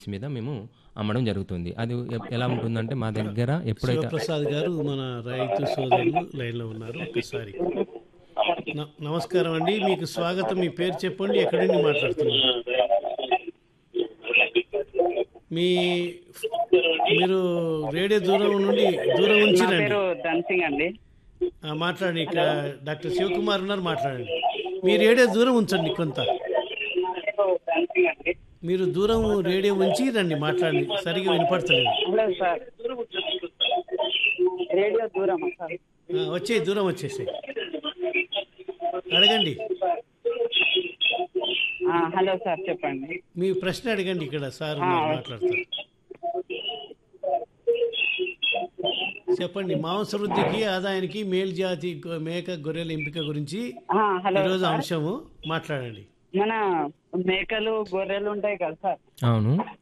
మీద మేము అమ్మడం జరుగుతుంది అది ఎ- ఎలా ఉంటుందంటే మా దగ్గర ఎప్పుడైతే శివప్రసాద్ గారు మన రైతు సోదరులు లైన్లో ఉన్నారు ఒకసారి న- నమస్కారం అండి మీకు స్వాగతం మీ పేరు చెప్పండి ఎక్కడి నుండి మాట్లాడుతున్నారు మీ మీరు రేడియో దూరం నుండి దూరం నా ఉంచిరండి పేరు ధన్సింగ్ అండి ఆ, మాట్లాడండి ఇక్కడ డాక్టర్ శివకుమార్ ఉన్నారు మాట్లాడండి మీ రేడియో దూరం ఉంచండి కొంత ధన్సింగ్ అండి మీరు దూరం రేడియో ఉంచి రండి మాట్లాడండి సరిగా వినపడతలేదు హలో సార్ రేడియో దూరమా సార్ ఆ, వచ్చేయి దూరం వచ్చేసాయి అడగండి ఆ, హలో సార్ చెప్పండి మీ ప్రశ్న అడగండి ఇక్కడ సార్ ఉన్నారు, మాట్లాడతారు చెప్పండి మాంస వృద్ధికి ఆదాయానికి మేలు జాతి గొ- మేక గొర్రెల ఎంపిక గురించి ఆ, హలో ఈరోజు సార్. అంశము మాట్లాడండి మన మేకలు గొర్రెలు ఉంటాయి కదా సార్ అవును